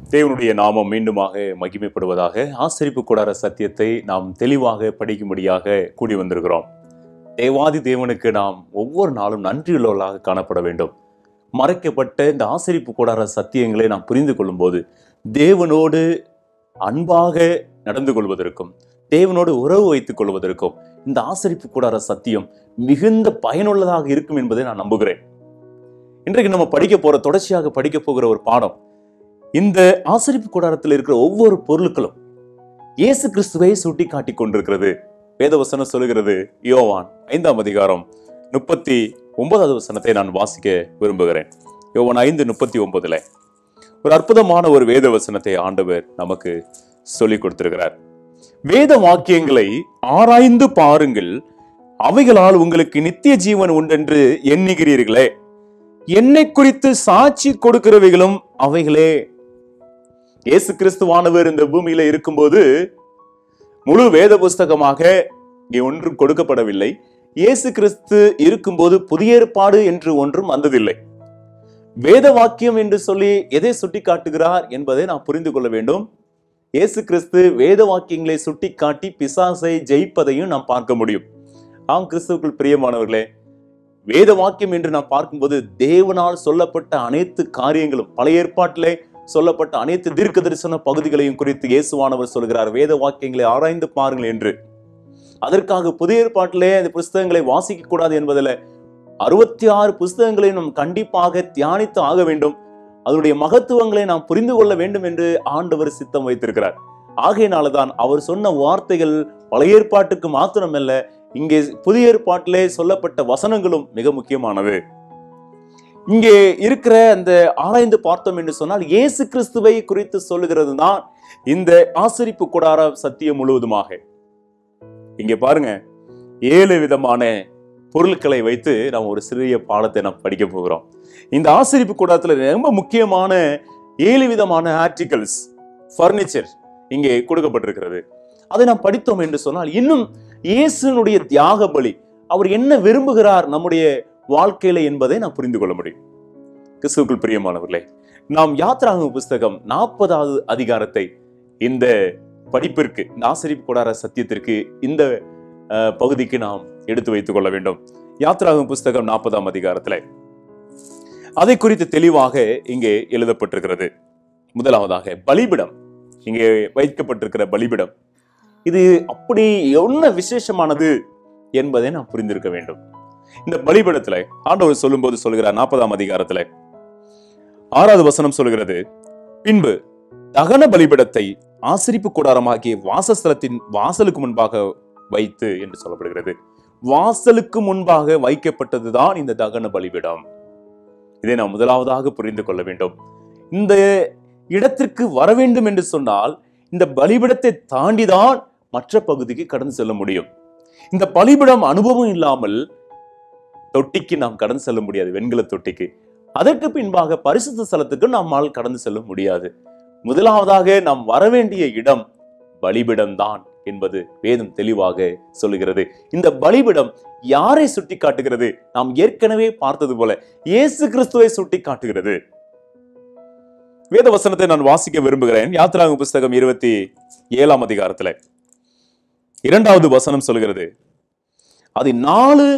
தேவனுடைய நாமம் மீண்டுமாக மகிமைப்படுவதாக ஆசரிப்பு கூடார சத்தியத்தை நாம் தெளிவாக படிக்கும்படியாக கூடி வந்திருக்கிறோம் தேவாதி தேவனுக்கு நாம் ஒவ்வொரு நாளும் நன்றியுள்ளவர்களாக காணப்பட வேண்டும் மறைக்கப்பட்ட இந்த ஆசரிப்பு கூடார சத்தியங்களை நாம் புரிந்து கொள்ளும்போது தேவனோடு அன்பாக நடந்து கொள்வதற்கும் தேவனோடு உறவு வைத்துக் கொள்வதற்கும் இந்த ஆசரிப்பு கூடார சத்தியம் மிகுந்த பயனுள்ளதாக இருக்கும் என்பதை நான் நம்புகிறேன் இன்றைக்கு நம்ம படிக்க போற தொடர்ச்சியாக படிக்க போகிற ஒரு பாடம் இந்த ஆசரிப்பு கூடாரத்தில் இருக்கிற ஒவ்வொரு பொருட்களும் இயேசு கிறிஸ்துவை சுட்டி காட்டிக் கொண்டிருக்கிறது வேதவசனம் சொல்லுகிறது யோவான் ஐந்தாம் அதிகாரம் முப்பத்தி ஒன்பதாவது வசனத்தை நான் வாசிக்க விரும்புகிறேன் யோவான் ஐந்து முப்பத்தி ஒன்பதுல ஒரு அற்புதமான ஒரு வேத வசனத்தை ஆண்டவர் நமக்கு சொல்லிக் கொடுத்திருக்கிறார் வேத வாக்கியங்களை ஆராய்ந்து பாருங்கள் அவைகளால் உங்களுக்கு நித்திய ஜீவன் உண்டென்று எண்ணுகிறீர்களே என்னை குறித்து சாட்சி கொடுக்கிறவைகளும் அவைகளே இயேசு கிறிஸ்துவானவர் இந்த பூமியில இருக்கும்போது முழு வேத புஸ்தகமாக இங்கே ஒன்றும் கொடுக்கப்படவில்லை இயேசு கிறிஸ்து இருக்கும்போது புதிய ஏற்பாடு என்று ஒன்றும் வந்ததில்லை வேத வாக்கியம் என்று சொல்லி எதை சுட்டி காட்டுகிறார் என்பதை நாம் புரிந்து கொள்ள வேண்டும் இயேசு கிறிஸ்து வேத வாக்கியங்களை சுட்டி காட்டி பிசாசை ஜெயிப்பதையும் நாம் பார்க்க முடியும் ஆம் கிறிஸ்துவுக்குள் பிரியமானவர்களே வேத வாக்கியம் என்று நாம் பார்க்கும்போது தேவனால் சொல்லப்பட்ட அனைத்து காரியங்களும் பழைய ஏற்பாட்டிலே சொல்லப்பட்ட அனைத்து தீர்க்க தரிசன பகுதிகளையும் குறித்து இயேசுவானவர் சொல்கிறார் வேத வாக்கியங்களை ஆராய்ந்து பாருங்கள் என்று அதற்காக புதிய ஏற்பாட்டிலே அந்த புஸ்தகங்களை வாசிக்க கூடாது என்பதில் அறுபத்தி ஆறு புஸ்தகங்களை நாம் கண்டிப்பாக தியானித்து ஆக வேண்டும் அதனுடைய மகத்துவங்களை நாம் புரிந்து கொள்ள வேண்டும் என்று ஆண்டவர் சித்தம் வைத்திருக்கிறார் ஆகையினாலதான் அவர் சொன்ன வார்த்தைகள் பழைய ஏற்பாட்டுக்கு மாத்திரமல்ல இங்கே புதிய ஏற்பாட்டிலே சொல்லப்பட்ட வசனங்களும் மிக முக்கியமானது இங்கே இருக்கிற அந்த ஆராய்ந்து பார்த்தோம் என்று சொன்னால் இயேசு கிறிஸ்துவை குறித்து சொல்லுகிறது தான் இந்த ஆசரிப்பு கூடார சத்தியம் முழுவதுமாக இங்கே பாருங்க ஏழு விதமான பொருட்களை வைத்து நாம் ஒரு சிறிய பாடத்தை நாம் படிக்க போகிறோம் இந்த ஆசரிப்பு கூடாரத்தில் ரொம்ப முக்கியமான ஏழு விதமான ஆர்டிகல்ஸ் ஃபர்னிச்சர் இங்கே கொடுக்கப்பட்டிருக்கிறது அதை நாம் படித்தோம் என்று சொன்னால் இன்னும் இயேசுனுடைய தியாக பலி அவர் என்ன விரும்புகிறார் நம்முடைய வாழ்க்கையில என்பதை நாம் புரிந்து கொள்ள முடியும் கிறிஸ்துவுக்குள் பிரியமானவர்களே நாம் யாத்ராங்க புஸ்தகம் நாற்பதாவது அதிகாரத்தை இந்த படிப்பிற்கு இந்த ஆசிரிப்பு கூடார சத்தியத்திற்கு இந்த அஹ், பகுதிக்கு நாம் எடுத்து வைத்துக் கொள்ள வேண்டும் யாத்ராகம் புஸ்தகம் நாற்பதாம் அதிகாரத்துல அதை குறித்து தெளிவாக இங்கே எழுதப்பட்டிருக்கிறது முதலாவதாக பலிபிடம் இங்கே வைக்கப்பட்டிருக்கிற பலிபிடம் இது அப்படி என்ன விசேஷமானது என்பதை நாம் புரிந்திருக்க வேண்டும் இந்த பலிபடத்துல ஆண்டவர் சொல்லும்போது சொல்கிறார் நாற்பதாம் அதிகாரத்துல ஆறாவது வசனம் சொல்கிறது பின்பு தகன பலிபடத்தை ஆசிரிப்பு கூடாரமாகிய வாசஸ்தலத்தின் வாசலுக்கு முன்பாக வைத்து என்று சொல்லப்படுகிறது வாசலுக்கு முன்பாக வைக்கப்பட்டதுதான் இந்த தகன பலிபிடம் இதை நாம் முதலாவதாக புரிந்து கொள்ள வேண்டும் இந்த இடத்திற்கு வர வேண்டும் என்று சொன்னால் இந்த பலிபிடத்தை தாண்டிதான் மற்ற பகுதிக்கு கடந்து செல்ல முடியும் இந்த பலிபிடம் அனுபவம் இல்லாமல் தொட்டிக்கு நாம் கடந்து செல்ல முடியாது வெண்கல தொட்டிக்கு அதற்கு பின்பாக பரிசுத்த ஸ்தலத்துக்கு நம்மால் கடந்து செல்ல முடியாது முதலாவதாக நாம் வரவேண்டிய இடம் பலிபிடம் தான் என்பது வேதம் தெளிவாக சொல்லுகிறது இந்த பலிபிடம் யாரை சுட்டி காட்டுகிறது நாம் ஏற்கனவே பார்த்தது போல இயேசு கிறிஸ்துவை சுட்டி காட்டுகிறது வேத வசனத்தை நான் வாசிக்க விரும்புகிறேன் யாத்ராங்க புஸ்தகம் இருபத்தி ஏழாம் அதிகாரத்துல இரண்டாவது வசனம் சொல்கிறது அது நாலு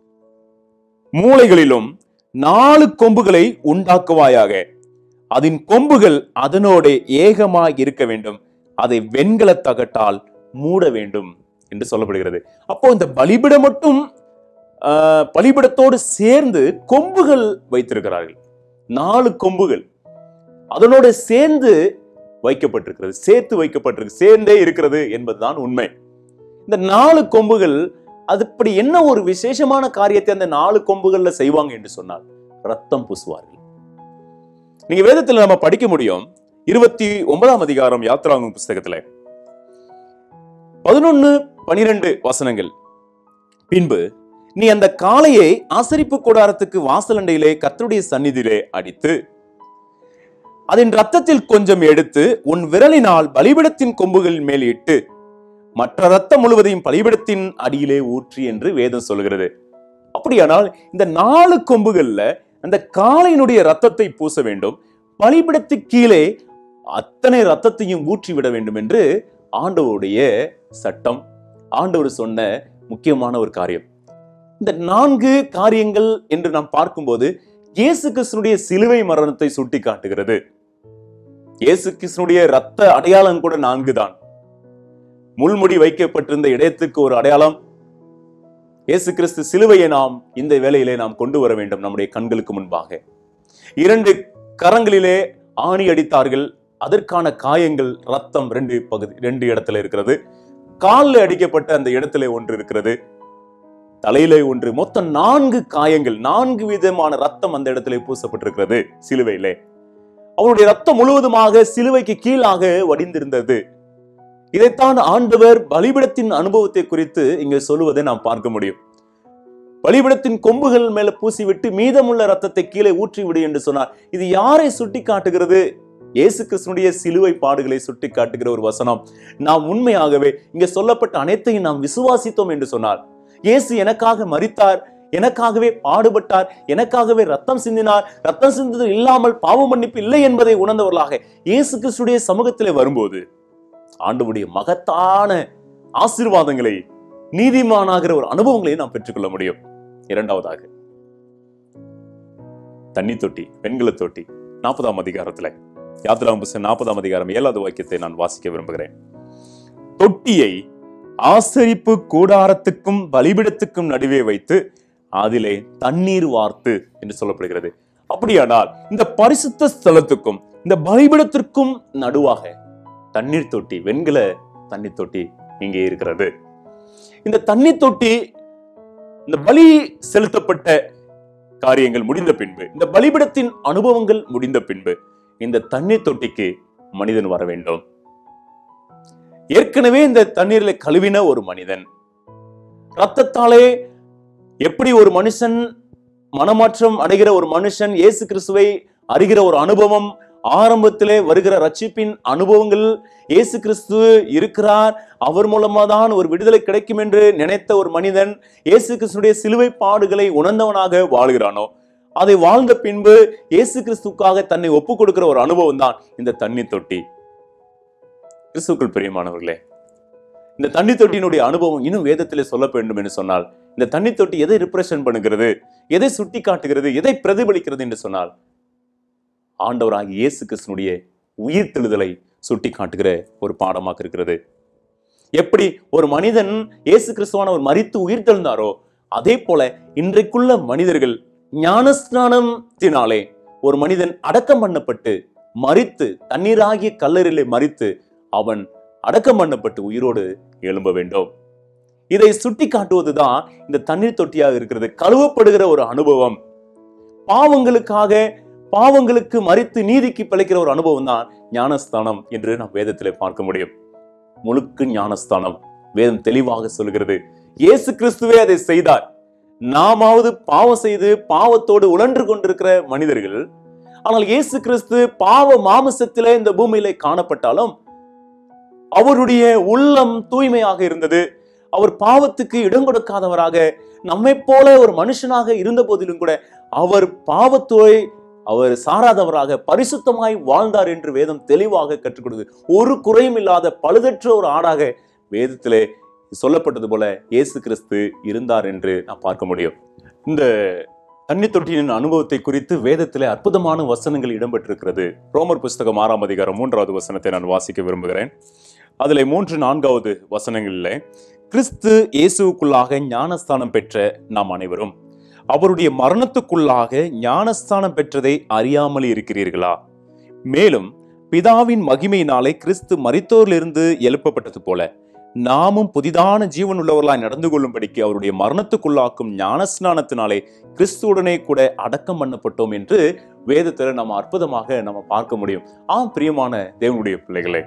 மூலைகளிலும் நாலு கொம்புகளை உண்டாக்குவாயாக அதன் கொம்புகள் அதனோட ஏகமாய் இருக்க வேண்டும் அதை வெண்கல தகட்டால் மூட வேண்டும் என்று சொல்லப்படுகிறது அப்போ இந்த பலிபிடம் மட்டும் ஆஹ், பலிபிடத்தோடு சேர்ந்து கொம்புகள் வைத்திருக்கிறார்கள் நாலு கொம்புகள் அதனோட சேர்ந்து வைக்கப்பட்டிருக்கிறது சேர்த்து வைக்கப்பட்டிருக்கு சேர்ந்தே இருக்கிறது என்பதுதான் உண்மை இந்த நாலு கொம்புகள் அது இப்படி என்ன ஒரு விசேஷமான காரியத்தை அந்த நாலு கொம்புகள்ல செய்வாங்க என்று சொன்னால் ரத்தம் பூசுவார்கள் நீங்க வேதத்துல நம்ம படிக்க முடியும் இருபத்தி ஒன்பதாம் அதிகாரம் யாத்ராங்கும் புஸ்தகத்துல பதினொன்னு பனிரெண்டு வசனங்கள் பின்பு நீ அந்த காளையை ஆசரிப்பு கூடாரத்துக்கு வாசலண்டையிலே கர்த்தருடைய சந்நிதியிலே அடித்து அதன் ரத்தத்தில் கொஞ்சம் எடுத்து உன் விரலினால் பலிபிடத்தின் கொம்புகளின் மேல் இட்டு மற்ற ரத்தம் முழுவதையும் பலிபிடத்தின் அடியிலே ஊற்றி என்று வேதம் சொல்கிறது அப்படியானால் இந்த நாலு கொம்புகள்ல அந்த காளையினுடைய ரத்தத்தை பூச வேண்டும் பலிபிடத்துக்கு கீழே அத்தனை ரத்தத்தையும் ஊற்றி விட வேண்டும் என்று ஆண்டவருடைய சட்டம் ஆண்டவர் சொன்ன முக்கியமான ஒரு காரியம் இந்த நான்கு காரியங்கள் என்று நாம் பார்க்கும்போது இயேசு கிறிஸ்துனுடைய சிலுவை மரணத்தை சுட்டி காட்டுகிறது இயேசு கிறிஸ்துனுடைய ரத்த அடையாளம் கூட நான்கு தான் முள்முடி வைக்கப்பட்டிருந்த இடத்துக்கு ஒரு அடையாளம் இயேசு கிறிஸ்து சிலுவையை நாம் இந்த வேளையிலே நாம் கொண்டு வர வேண்டும் நம்முடைய கண்களுக்கு முன்பாக இரண்டு கரங்களிலே ஆணி அடித்தார்கள் அதற்கான காயங்கள் ரத்தம் ரெண்டு பகுதி ரெண்டு இடத்துல இருக்கிறது காலில் அடிக்கப்பட்ட அந்த இடத்துல ஒன்று இருக்கிறது தலையிலே ஒன்று மொத்தம் நான்கு காயங்கள் நான்கு விதமான ரத்தம் அந்த இடத்துல பூசப்பட்டிருக்கிறது சிலுவையிலே அவருடைய ரத்தம் முழுவதுமாக சிலுவைக்கு கீழாக வடிந்திருந்தது இதைத்தான் ஆண்டவர் பலிபிடத்தின் அனுபவத்தை குறித்து இங்கே சொல்லுவதை நாம் பார்க்க முடியும் பலிபிடத்தின் கொம்புகள் மேல பூசிவிட்டு மீதமுள்ள ரத்தத்தை கீழே ஊற்றி விடு என்று சொன்னார் இது யாரை சுட்டி காட்டுகிறது இயேசு கிறிஸ்துனுடைய சிலுவை பாடுகளை சுட்டி காட்டுகிற ஒரு வசனம் நாம் உண்மையாகவே இங்க சொல்லப்பட்ட அனைத்தையும் நாம் விசுவாசித்தோம் என்று சொன்னார் இயேசு எனக்காக மரித்தார் எனக்காகவே பாடுபட்டார் எனக்காகவே ரத்தம் சிந்தினார் ரத்தம் சிந்தது இல்லாமல் பாவ மன்னிப்பு இல்லை என்பதை உணர்ந்தவர்களாக இயேசு கிறிஸ்துடைய சமூகத்திலே வரும்போது ஆண்டவுடைய மகத்தான ஆசீர்வாதங்களை நீதிமானாகிற ஒரு அனுபவங்களை நாம் பெற்றுக்கொள்ள முடியும் இரண்டாவதாக தண்ணி தொட்டி வெண்கல தொட்டி நாற்பதாம் அதிகாரத்துல யாத்ராம் புஸ்தகம் நாற்பதாம் அதிகாரம் ஏழாவது வாக்கியத்தை நான் வாசிக்க விரும்புகிறேன் தொட்டியை ஆசரிப்பு கூடாரத்துக்கும் பலிபிடத்துக்கும் நடுவே வைத்து அதிலே தண்ணீர் வார்த்து என்று சொல்லப்படுகிறது அப்படியானால் இந்த பரிசுத்த ஸ்தலத்துக்கும் இந்த பலிபிடத்திற்கும் நடுவாக தண்ணீர் தொட்டி வெண்கல தண்ணீர் தொட்டி இங்கே இருக்கிறது இந்த தண்ணீர் தொட்டி இந்த பலி செலுத்தப்பட்ட காரியங்கள் முடிந்த பின்பு இந்த பலிபிடத்தின் அனுபவங்கள் முடிந்த பின்பு இந்த தண்ணீர் தொட்டிக்கு மனிதன் வர வேண்டும் ஏற்கனவே இந்த தண்ணீர்ல கழுவின ஒரு மனிதன் ரத்தத்தாலே எப்படி ஒரு மனுஷன் மனமாற்றம் அடைகிற ஒரு மனுஷன் இயேசு கிறிஸ்துவை அறிகிற ஒரு அனுபவம் ஆரம்பத்திலே வருகிற ரட்சிப்பின் அனுபவங்கள் இயேசு கிறிஸ்து இருக்கிறார் அவர் மூலமா தான் ஒரு விடுதலை கிடைக்கும் என்று நினைத்த ஒரு மனிதன் இயேசு கிறிஸ்துடைய சிலுவை பாடுகளை உணர்ந்தவனாக வாழ்கிறானோ அதை வாழ்ந்த பின்பு இயேசு கிறிஸ்துக்காக தன்னை ஒப்பு கொடுக்கிற ஒரு அனுபவம் தான் இந்த தண்ணி தொட்டி கிறிஸ்துக்குள் பிரியமானவர்களே இந்த தண்ணி தொட்டியினுடைய அனுபவம் இன்னும் வேதத்திலே சொல்ல வேண்டும் என்று சொன்னால் இந்த தண்ணி தொட்டி எதை ரிப்ரசன்ட் பண்ணுகிறது எதை சுட்டி காட்டுகிறது எதை பிரதிபலிக்கிறது என்று சொன்னால் ஆண்டவராகிய இயேசு கிறிஸ்துனுடைய உயிர்த்தெழுதலை சுட்டி காட்டுகிற ஒரு பாடமாக இருக்கிறது எப்படி ஒரு மனிதன் இயேசு கிறிஸ்துவான ஒரு மரித்து உயிர்த்தெழுந்தாரோ அதே போல இன்றைக்குள்ள மனிதர்கள் ஞானஸ்நானத்தினாலே ஒரு மனிதன் அடக்கம் பண்ணப்பட்டு மரித்து தண்ணீராகிய கல்லறிலே மரித்து அவன் அடக்கம் பண்ணப்பட்டு உயிரோடு எழும்ப வேண்டும் இதை சுட்டி காட்டுவதுதான் இந்த தண்ணீர் தொட்டியாக இருக்கிறது கழுவப்படுகிற ஒரு அனுபவம் பாவங்களுக்காக பாவங்களுக்கு மறித்து நீதிக்கு பிழைக்கிற ஒரு அனுபவம் தான் ஞானஸ்தானம் என்று நாம் வேதத்திலே பார்க்க முடியும் முழுக்கு ஞானஸ்தானம் வேதம் தெளிவாக சொல்கிறது இயேசு கிறிஸ்துவே அதை செய்தார் நாமாவது பாவம் செய்து பாவத்தோடு உழன்று கொண்டிருக்கிற மனிதர்கள் ஆனால் இயேசு கிறிஸ்து பாவ மாமிசத்திலே இந்த பூமியிலே காணப்பட்டாலும் அவருடைய உள்ளம் தூய்மையாக இருந்தது அவர் பாவத்துக்கு இடம் கொடுக்காதவராக நம்மை போல ஒரு மனுஷனாக இருந்த போதிலும் கூட அவர் பாவத்தோய் அவர் சாராதவராக பரிசுத்தமாய் வாழ்ந்தார் என்று வேதம் தெளிவாக கற்றுக் கொடுக்குது ஒரு குறையும் இல்லாத பழுதற்ற ஒரு ஆடாக வேதத்திலே சொல்லப்பட்டது போல இயேசு கிறிஸ்து இருந்தார் என்று நாம் பார்க்க முடியும் இந்த தண்ணி தொட்டியின் அனுபவத்தை குறித்து வேதத்திலே அற்புதமான வசனங்கள் இடம்பெற்றிருக்கிறது ரோமர் புஸ்தகம் ஆறாம் அதிகாரம் மூன்றாவது வசனத்தை நான் வாசிக்க விரும்புகிறேன் அதிலே மூன்று நான்காவது வசனங்களிலே கிறிஸ்து இயேசுவுக்குள்ளாக ஞானஸ்தானம் பெற்ற நாம் அனைவரும் அவருடைய மரணத்துக்குள்ளாக ஞானஸ்தானம் பெற்றதை அறியாமல் இருக்கிறீர்களா மேலும் பிதாவின் மகிமையினாலே கிறிஸ்து மரித்தோரிலிருந்து எழுப்பப்பட்டது போல நாமும் புதிதான ஜீவன் உள்ளவர்களாய் நடந்து கொள்ளும்படிக்கு அவருடைய மரணத்துக்குள்ளாக்கும் ஞானஸ்நானத்தினாலே கிறிஸ்துவுடனே கூட அடக்கம் பண்ணப்பட்டோம் என்று வேதத்தில் நம்ம அற்புதமாக நம்ம பார்க்க முடியும் ஆம் பிரியமான தேவனுடைய பிள்ளைகளே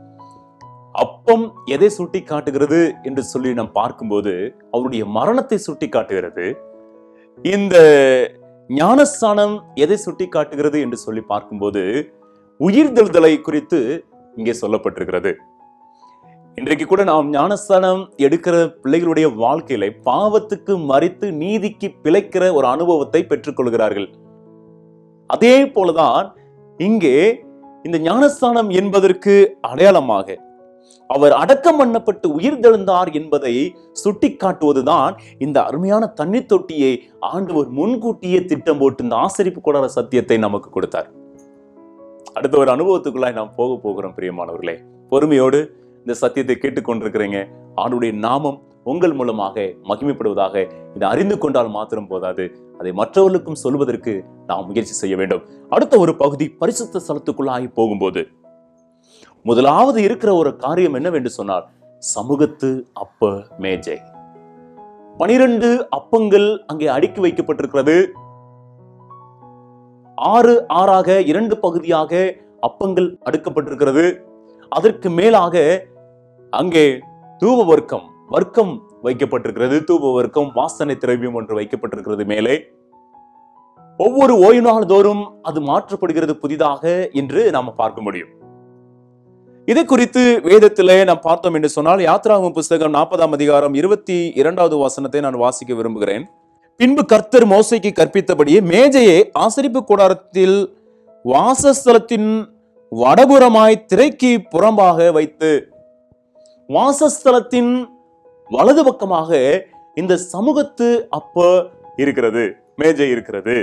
அப்பம் எதை சுட்டி காட்டுகிறது என்று சொல்லி நாம் பார்க்கும்போது அவருடைய மரணத்தை சுட்டி காட்டுகிறது இந்த ஞானஸ்தானம் எதை சுட்டி காட்டுகிறது என்று சொல்லி பார்க்கும்போது உயிர்தெழுதலை குறித்து இங்கே சொல்லப்பட்டிருக்கிறது இன்றைக்கு கூட நாம் ஞானஸ்தானம் எடுக்கிற பிள்ளைகளுடைய வாழ்க்கையில பாவத்துக்கு மறித்து நீதிக்கு பிழைக்கிற ஒரு அனுபவத்தை பெற்றுக்கொள்கிறார்கள் அதே போலதான் இங்கே இந்த ஞானஸ்தானம் என்பதற்கு அடையாளமாக அவர் அடக்கம் பண்ணப்பட்டு உயிர்த்தெழுந்தார் என்பதை சுட்டிக்காட்டுவதுதான் இந்த அருமையான தண்ணீர் தொட்டியை ஆண்டவர் முன்கூட்டியே திட்டம் போட்டு இந்த ஆசரிப்பு கூடார சத்தியத்தை நமக்கு கொடுத்தார் அடுத்த ஒரு அனுபவத்துக்குள்ளாய் நாம் போக போகிறோம் பிரியமானவர்களே பொறுமையோடு இந்த சத்தியத்தை கேட்டுக்கொண்டிருக்கிறீங்க ஆண்டுடைய நாமம் உங்கள் மூலமாக மகிமைப்படுவதாக இதை அறிந்து கொண்டால் மாத்திரம் போதாது அதை மற்றவர்களுக்கும் சொல்வதற்கு நாம் முயற்சி செய்ய வேண்டும் அடுத்த ஒரு பகுதி பரிசுத்த ஸ்தலத்துக்குள்ளாகி போகும்போது முதலாவது இருக்கிற ஒரு காரியம் என்னவென்று சொன்னால் சமூகத்து அப்ப மேஜை பனிரெண்டு அப்பங்கள் அங்கே அடுக்கி வைக்கப்பட்டிருக்கிறது ஆறு ஆறாக இரண்டு பகுதியாக அப்பங்கள் அடுக்கப்பட்டிருக்கிறது அதற்கு மேலாக அங்கே தூப வர்க்கம் வர்க்கம் வைக்கப்பட்டிருக்கிறது தூப வர்க்கம் வாசனை திரவியம் ஒன்று வைக்கப்பட்டிருக்கிறது மேலே ஒவ்வொரு ஓய்வு நாள் தோறும் அது மாற்றப்படுகிறது புதிதாக என்று நாம பார்க்க முடியும் இதை குறித்து வேதத்திலே நாம் பார்த்தோம் என்று சொன்னால் யாத்ராகும் புஸ்தகம் நாற்பதாம் அதிகாரம் இருபத்தி இரண்டாவது வசனத்தை நான் வாசிக்க விரும்புகிறேன் பின்பு கர்த்தர் மோசைக்கு கற்பித்தபடியே மேஜையை ஆசரிப்பு கூடாரத்தில் வாசஸ்தலத்தின் வடபுறமாய் திரைக்கு புறம்பாக வைத்து வாசஸ்தலத்தின் வலது பக்கமாக இந்த சமூகத்து அப்ப இருக்கிறது மேஜை இருக்கிறது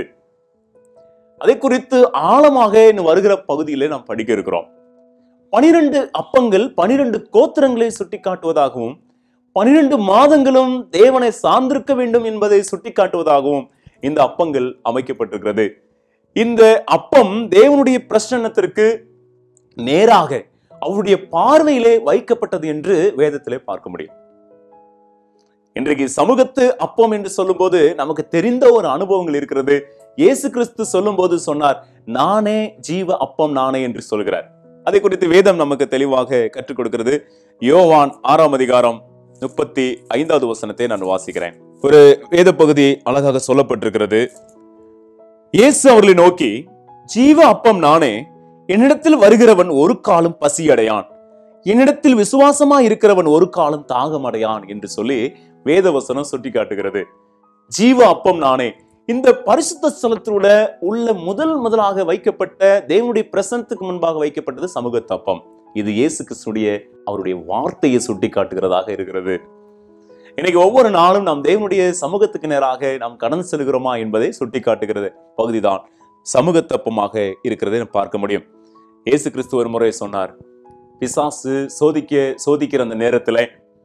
அதை குறித்து ஆழமாக இன்னும் வருகிற பகுதியிலே நாம் படிக்க இருக்கிறோம் பனிரெண்டு அப்பங்கள் பனிரெண்டு கோத்திரங்களை சுட்டிக்காட்டுவதாகவும் பனிரெண்டு மாதங்களும் தேவனை சார்ந்திருக்க வேண்டும் என்பதை சுட்டிக்காட்டுவதாகவும் இந்த அப்பங்கள் அமைக்கப்பட்டிருக்கிறது இந்த அப்பம் தேவனுடைய பிரசன்னத்திற்கு நேராக அவருடைய பார்வையிலே வைக்கப்பட்டது என்று வேதத்திலே பார்க்க முடியும் இன்றைக்கு சமூகத்து அப்பம் என்று சொல்லும்போது நமக்கு தெரிந்த ஒரு அனுபவங்கள் இருக்கிறது இயேசு கிறிஸ்து சொல்லும்போது சொன்னார் நானே ஜீவ அப்பம் நானே என்று சொல்கிறார் அதை குறித்து வேதம் நமக்கு தெளிவாக கற்றுக் கொடுக்கிறது யோவான் ஆறாம் அதிகாரம் முப்பத்தி ஐந்தாவது வசனத்தை நான் வாசிக்கிறேன் ஒரு வேத பகுதி அழகாக சொல்லப்பட்டிருக்கிறது இயேசு அவர்களை நோக்கி ஜீவ அப்பம் நானே என்னிடத்தில் வருகிறவன் ஒரு காலம் பசி அடையான் என்னிடத்தில் விசுவாசமா இருக்கிறவன் ஒரு காலம் தாகம் அடையான் என்று சொல்லி வேதவசனம் சுட்டி காட்டுகிறது ஜீவ அப்பம் நானே இந்த பரிசுத்த ஸ்தலத்தோட உள்ள முதல் முதலாக வைக்கப்பட்ட தேவனுடைய பிரசனத்துக்கு முன்பாக வைக்கப்பட்டது சமூக தப்பம் இது இயேசு கிறிஸ்துடைய அவருடைய வார்த்தையை சுட்டி காட்டுகிறதாக இருக்கிறது இன்னைக்கு ஒவ்வொரு நாளும் நாம் தேவனுடைய சமூகத்துக்கு நேராக நாம் கடந்து செல்கிறோமா என்பதை சுட்டி காட்டுகிறது பகுதிதான் சமூக தப்பமாக இருக்கிறதை நாம் பார்க்க முடியும் இயேசு கிறிஸ்து ஒரு முறை சொன்னார் பிசாசு சோதிக்க சோதிக்கிற அந்த நேரத்துல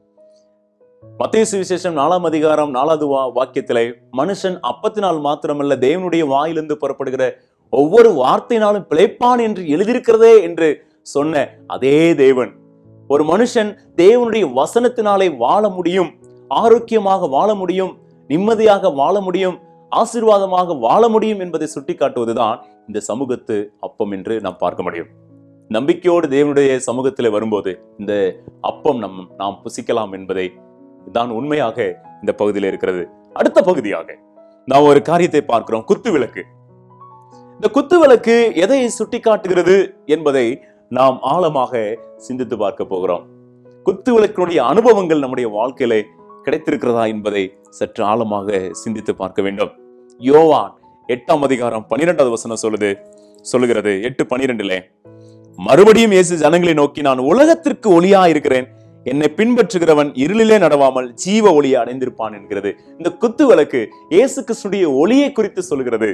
மத்திய சுவிசேஷம் நாலாம் அதிகாரம் நாலாவது வா வாக்கியத்திலே மனுஷன் அப்பத்தினால் மாத்திரமல்ல தேவனுடைய வாயிலிருந்து புறப்படுகிற ஒவ்வொரு வார்த்தையினாலும் பிழைப்பான் என்று எழுதியிருக்கிறதே என்று சொன்ன அதே தேவன் ஒரு மனுஷன் தேவனுடைய வசனத்தினாலே வாழ முடியும் ஆரோக்கியமாக வாழ முடியும் நிம்மதியாக வாழ முடியும் ஆசீர்வாதமாக வாழ முடியும் என்பதை சுட்டிக்காட்டுவதுதான் இந்த சமூகத்து அப்பம் என்று நாம் பார்க்க முடியும் நம்பிக்கையோடு தேவனுடைய சமூகத்தில் வரும்போது இந்த அப்பம் நம் நாம் புசிக்கலாம் என்பதை தான் உண்மையாக இந்த பகுதியில் இருக்கிறது அடுத்த பகுதியாக நாம் ஒரு காரியத்தை பார்க்கிறோம் குத்து விளக்கு இந்த குத்து விளக்கு எதை சுட்டி காட்டுகிறது என்பதை நாம் ஆழமாக சிந்தித்து பார்க்க போகிறோம் குத்து விளக்கினுடைய அனுபவங்கள் நம்முடைய வாழ்க்கையில கிடைத்திருக்கிறதா என்பதை சற்று ஆழமாக சிந்தித்து பார்க்க வேண்டும் யோவான் எட்டாம் அதிகாரம் பன்னிரெண்டாவது வசனம் சொல்லுது சொல்லுகிறது எட்டு பனிரெண்டுல மறுபடியும் இயேசு ஜனங்களை நோக்கி நான் உலகத்திற்கு ஒளியா இருக்கிறேன் என்னை பின்பற்றுகிறவன் இருளிலே நடவாமல் ஜீவ ஒளியை அடைந்திருப்பான் என்கிறது இந்த குத்து விளக்கு இயேசு கிறிஸ்துடைய ஒளியை குறித்து சொல்கிறது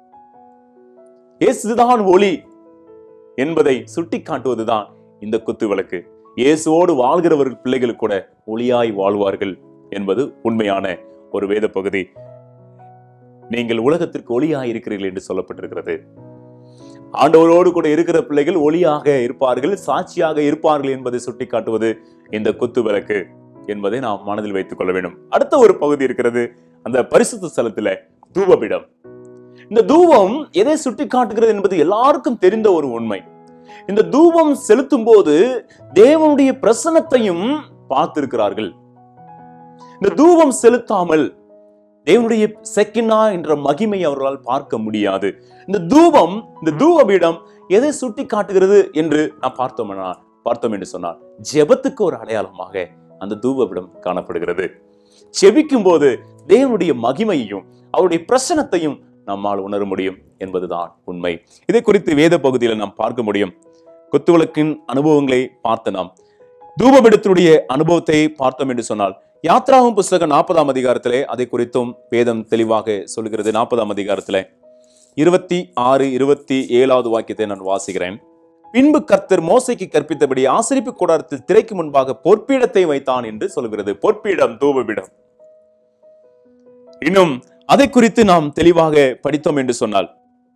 இயேசுதான் ஒளி என்பதை சுட்டி காட்டுவதுதான் இந்த குத்து விளக்கு இயேசுவோடு வாழ்கிறவர்கள் பிள்ளைகள் கூட ஒளியாய் வாழ்வார்கள் என்பது உண்மையான ஒரு வேத பகுதி நீங்கள் உலகத்திற்கு ஒளியாய் இருக்கிறீர்கள் என்று சொல்லப்பட்டிருக்கிறது ஆண்டவரோடு கூட இருக்கிற பிள்ளைகள் ஒளியாக இருப்பார்கள் சாட்சியாக இருப்பார்கள் என்பதை சுட்டிக்காட்டுவது இந்த குத்து விளக்கு என்பதை நாம் மனதில் வைத்துக் கொள்ள வேண்டும் அடுத்த ஒரு பகுதி இருக்கிறது அந்த பரிசுத்த ஸ்தலத்துல தூபபீடம் இந்த தூபம் எதை சுட்டி காட்டுகிறது என்பது எல்லாருக்கும் தெரிந்த ஒரு உண்மை இந்த தூபம் செலுத்தும் போது தேவனுடைய பிரசனத்தையும் பார்த்திருக்கிறார்கள் இந்த தூபம் செலுத்தாமல் தேவனுடைய செக்கினா என்ற மகிமை அவர்களால் பார்க்க முடியாது இந்த தூபம் இந்த தூபபீடம் எதை சுட்டி காட்டுகிறது என்று நான் பார்த்தோம்னா பார்த்தோம் என்று சொன்னால் ஜெபத்துக்கு ஒரு அடையாளமாக அந்த தூபபீடம் காணப்படுகிறது செபிக்கும் போது தேவனுடைய மகிமையையும் அவருடைய பிரசனத்தையும் நம்மால் உணர முடியும் என்பதுதான் உண்மை இதை குறித்து வேத பகுதியில் நாம் பார்க்க முடியும் குத்துவிளக்கின் அனுபவங்களை பார்த்த நாம் தூபபிடத்தினுடைய அனுபவத்தை பார்த்தோம் என்று சொன்னால் யாத்ராவும் புஸ்தகம் நாற்பதாம் அதிகாரத்திலே அதை குறித்தும் வேதம் தெளிவாக சொல்கிறது நாற்பதாம் அதிகாரத்திலே இருபத்தி ஆறு இருபத்தி ஏழாவது வாக்கியத்தை நான் வாசிக்கிறேன் பின்பு கர்த்தர் மோசைக்கு கற்பித்தபடி ஆசிரிப்பு கூடாரத்தில் திரைக்கு முன்பாக பொற்பீடத்தை வைத்தான் என்று சொல்கிறது பொற்பீடம் தூபபீடம் இன்னும் அதை குறித்து நாம் தெளிவாக படித்தோம் என்று சொன்னால்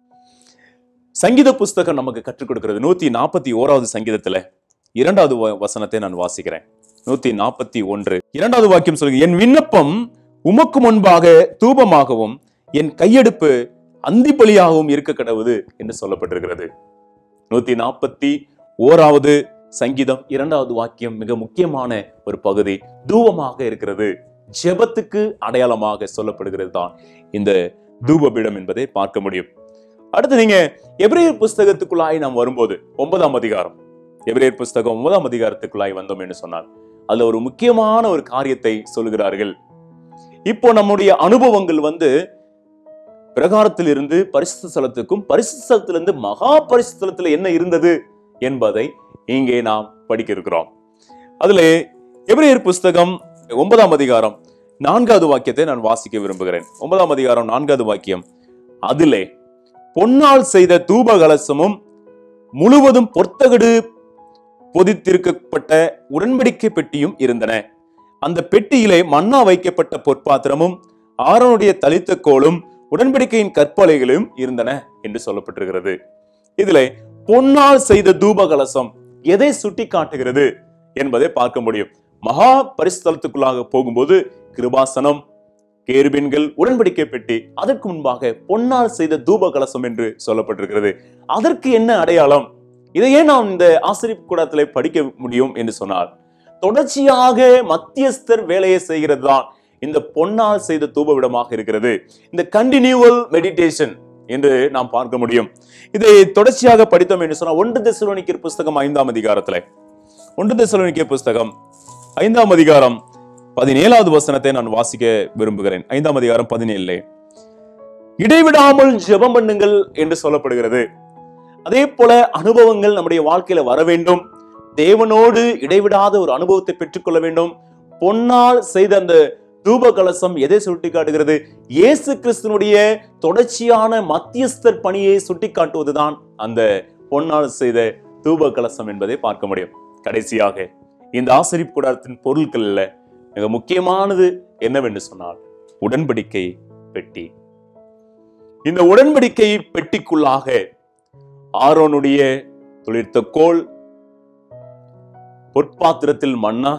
சங்கீத புஸ்தகம் நமக்கு கற்றுக் கொடுக்கிறது நூத்தி நாற்பத்தி ஓராவது சங்கீதத்துல இரண்டாவது வ- வசனத்தை நான் வாசிக்கிறேன் நூத்தி நாற்பத்தி ஒன்று இரண்டாவது வாக்கியம் சொல்லுங்க என் விண்ணப்பம் உமக்கு முன்பாக தூபமாகவும் என் கையெடுப்பு அந்திப்பலியாகவும் இருக்க கடவுது என்று சொல்லப்பட்டிருக்கிறது நூத்தி நாற்பத்தி ஓராவது சங்கீதம் இரண்டாவது வாக்கியம் மிக முக்கியமான ஒரு பகுதி தூபமாக இருக்கிறது ஜெபத்துக்கு அடையாளமாக சொல்லப்படுகிறது தான் இந்த தூபபீடம் என்பதை பார்க்க முடியும் அடுத்து நீங்க எபிரேயர் புஸ்தகத்துக்குள்ளாய் நாம் வரும்போது ஒன்பதாம் அதிகாரம் எபிரேயர் புஸ்தகம் ஒன்பதாம் அதிகாரத்துக்குள்ளாய் வந்தோம் என்று சொன்னால் அதுல ஒரு முக்கியமான ஒரு காரியத்தை சொல்லுகிறார்கள் இப்போ நம்முடைய அனுபவங்கள் வந்து பிரகாரத்தில் இருந்து பரிசுத்த ஸ்தலத்துக்கும் பரிசுத்த ஸ்தலத்திலிருந்து மகா பரிசுத்த ஸ்தலத்துல என்ன இருந்தது என்பதை இங்கே நாம் படிக்க இருக்கிறோம் அதுல எபிரேயர் புஸ்தகம் ஒன்பதாம் அதிகாரம் நான்காவது வாக்கியத்தை நான் வாசிக்க விரும்புகிறேன் ஒன்பதாம் அதிகாரம் நான்காவது வாக்கியம் அதிலே பொன்னால் செய்த தூப கலசமும் முழுவதும் பொற்தகடு பொதித்திருக்கப்பட்ட உடன்படிக்கை பெட்டியும் இருந்தன அந்த பெட்டியிலே மன்னா வைக்கப்பட்ட பொற்பாத்திரமும் ஆரோனுடைய தளித்த கோலும் உடன்படிக்கையின் கற்பலைகளும் இருந்தன என்று சொல்லப்பட்டிருக்கிறது இதிலே பொன்னால் செய்த தூப கலசம் எதை சுட்டி காட்டுகிறது என்பதை பார்க்க முடியும் மகா பரிசுத்தலத்துக்குள்ளாக போகும்போது கிருபாசனம் கேருபீன்கள் உடன்படிக்கை பெட்டி அதற்கு முன்பாக பொன்னால் செய்த தூப கலசம் என்று சொல்லப்பட்டிருக்கிறது அதற்கு என்ன அடையாளம் இதை ஏன் நாம் இந்த ஆசிரியப்பு கூடத்திலே படிக்க முடியும் என்று சொன்னால் தொடர்ச்சியாக மத்தியஸ்தர் வேலையை செய்கிறது தான் இந்த பொன்னால் செய்த தூபவிடமாக இருக்கிறது இந்த கண்டினியூவல் மெடிடேஷன் என்று நாம் பார்க்க முடியும் இதை தொடர்ச்சியாக படித்தோம் என்று சொன்னால் ஒன்று தெசலோனிக்கர் புஸ்தகம் ஐந்தாம் அதிகாரத்திலே ஒன்று தெசலோனிக்கர் புஸ்தகம் ஐந்தாம் அதிகாரம் பதினேழாவது வசனத்தை நான் வாசிக்க விரும்புகிறேன் ஐந்தாம் அதிகாரம் பதினேழுல இடைவிடாமல் ஜெபம் பண்ணுங்கள் என்று சொல்லப்படுகிறது அதே போல அனுபவங்கள் நம்முடைய வாழ்க்கையில வர வேண்டும் தேவனோடு இடைவிடாத ஒரு அனுபவத்தை பெற்றுக்கொள்ள வேண்டும் பொன்னால் செய்த அந்த தூப கலசம் எதை சுட்டி காட்டுகிறது இயேசு கிறிஸ்துனுடைய தொடர்ச்சியான மத்தியஸ்தர் பணியை சுட்டி காட்டுவதுதான் அந்த பொன்னால் செய்த தூப கலசம் என்பதை பார்க்க முடியும் கடைசியாக இந்த ஆசரிப்பு கூடாரத்தின் பொருட்கள்ல மிக முக்கியமானது என்னவென்று சொன்னால் உடன்படிக்கை பெட்டி இந்த உடன்படிக்கை பெட்டிக்குள்ளாக ஆரோனுடைய துளிர்த்த கோல் பொற்பாத்திரத்தில் மன்னா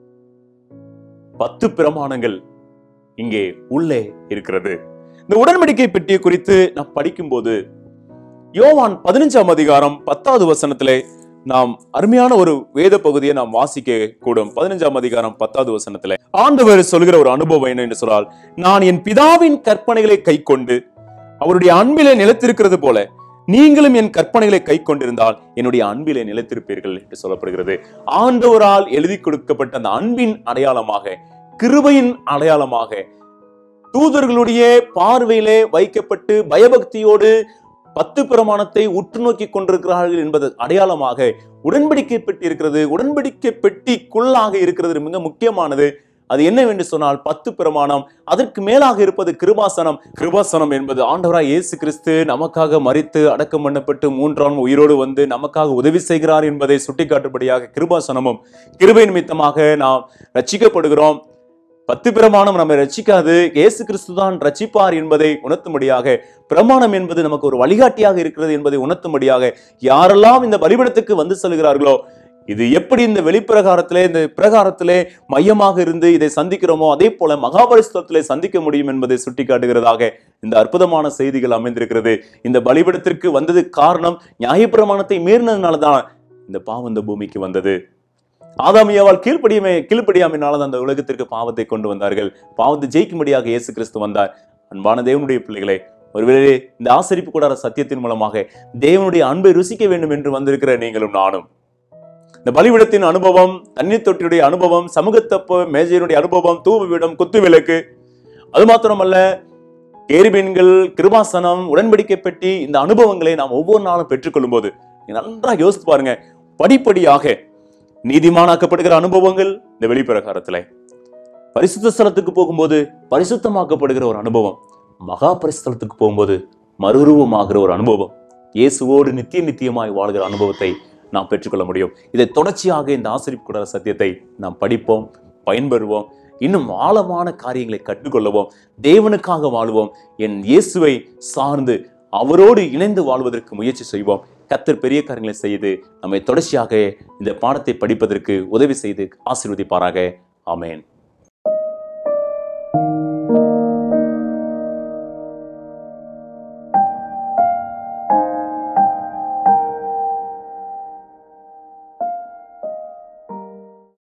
பத்து பிரமாணங்கள் இங்கே உள்ளே இருக்கிறது இந்த உடன்படிக்கை பெட்டியை குறித்து நாம் படிக்கும்போது யோவான் பதினஞ்சாம் அதிகாரம் பத்தாவது வசனத்திலே நாம் அருமையான ஒரு வேத பகுதியை நாம் வாசிக்க கூடும் பதினஞ்சாம் அதிகாரம் பத்தாவது வசனத்திலே ஆண்டவர் சொல்கிற ஒரு அனுபவம் என்ன என்று சொன்னால் நான் என் பிதாவின் கற்பனைகளை கைக்கொண்டு அவருடைய அன்பிலே நிலைத்திருக்கிறது போல நீங்களும் என் கற்பனைகளை கை கொண்டிருந்தால் என்னுடைய அன்பிலே நிலைத்திருப்பீர்கள் என்று சொல்லப்படுகிறது ஆண்டவரால் எழுதி கொடுக்கப்பட்ட அந்த அன்பின் அடையாளமாக கிருபையின் அடையாளமாக தூதர்களுடைய பார்வையிலே வைக்கப்பட்டு பயபக்தியோடு பத்து பிரமாணத்தை உற்று நோக்கி கொண்டிருக்கிறார்கள் என்பது அடையாளமாக உடன்படிக்கை பெட்டி இருக்கிறது உடன்படிக்கை பெட்டிக்குள்ளாக இருக்கிறது மிக முக்கியமானது அது என்னவென்று சொன்னால் பத்து பிரமாணம் அதற்கு மேலாக இருப்பது கிருபாசனம் கிருபாசனம் என்பது ஆண்டவராய் இயேசு கிறிஸ்து நமக்காக மரித்து அடக்கம் பண்ணப்பட்டு மூன்றாம் உயிரோடு வந்து நமக்காக உதவி செய்கிறார் என்பதை சுட்டிக்காட்டும்படியாக கிருபாசனமும் கிருபை நிமித்தமாக நாம் ரட்சிக்கப்படுகிறோம் பத்து பிரமாணம் நம்மை ரட்சிக்காது இயேசு கிறிஸ்து தான் ரட்சிப்பார் என்பதை உணர்த்தும்படியாக பிரமாணம் என்பது நமக்கு ஒரு வழிகாட்டியாக இருக்கிறது என்பதை உணர்த்தும்படியாக யாரெல்லாம் இந்த பலிபடத்துக்கு வந்து செல்கிறார்களோ இது எப்படி இந்த வெளிப்பிரகாரத்திலே இந்த பிரகாரத்திலே மையமாக இருந்து இதை சந்திக்கிறோமோ அதே போல மகாபரிசுத்தத்திலே சந்திக்க முடியும் என்பதை சுட்டிக்காட்டுகிறதாக இந்த அற்புதமான செய்திகள் அமைந்திருக்கிறது இந்த பலிபடத்திற்கு வந்தது காரணம் நியாயப்பிரமாணத்தை மீறினதுனால தான் இந்த பாவம் இந்த பூமிக்கு வந்தது ஆதாமியாவால் கீழ்ப்படியமே கீழ்ப்படியாமையினால தான் அந்த உலகத்திற்கு பாவத்தை கொண்டு வந்தார்கள் பாவத்தை ஜெயிக்கும்படியாக இயேசு கிறிஸ்து வந்தார் அன்பான தேவனுடைய பிள்ளைகளே ஒருவேளை இந்த ஆசரிப்பு கூடார சத்தியத்தின் மூலமாக தேவனுடைய அன்பை ருசிக்க வேண்டும் என்று வந்திருக்கிற நீங்களும் நானும் இந்த பலிவிடத்தின் அனுபவம் தண்ணீர் தொட்டியுடைய அனுபவம் சமூகத்தப்ப மேஜையினுடைய அனுபவம் தூவு விடம் குத்து விளக்கு அது மாத்திரமல்ல கேரிபீன்கள் கிருபாசனம் உடன்படிக்கை பெட்டி இந்த அனுபவங்களை நாம் ஒவ்வொரு நாளும் பெற்றுக்கொள்ளும் போது நீங்க நன்றா யோசித்து பாருங்க படிப்படியாக நீதிமானாக்கப்படுகிற அனுபவங்கள் இந்த வெளிப்பிரகாரத்துல பரிசுத்த ஸ்தலத்துக்கு போகும்போது பரிசுத்தமாக்கப்படுகிற ஒரு அனுபவம் மகா பரிசுத்தலத்துக்கு போகும்போது மறுரூபமாகிற ஒரு அனுபவம் இயேசுவோடு நித்திய நித்தியமாய் வாழ்கிற அனுபவத்தை நாம் பெற்றுக்கொள்ள முடியும் இதை தொடர்ச்சியாக இந்த ஆசிரியப்பு கூடாத சத்தியத்தை நாம் படிப்போம் பயன்பெறுவோம் இன்னும் ஆழமான காரியங்களை கற்றுக்கொள்ளவோம் தேவனுக்காக வாழுவோம் என் இயேசுவை சார்ந்து அவரோடு இணைந்து வாழ்வதற்கு முயற்சி செய்வோம் கத்தர் பெரிய காரியங்களை செய்து நம்மை தொடர்ச்சியாக இந்த பாடத்தை படிப்பதற்கு உதவி செய்து ஆசீர்வதிப்பாராக ஆமென்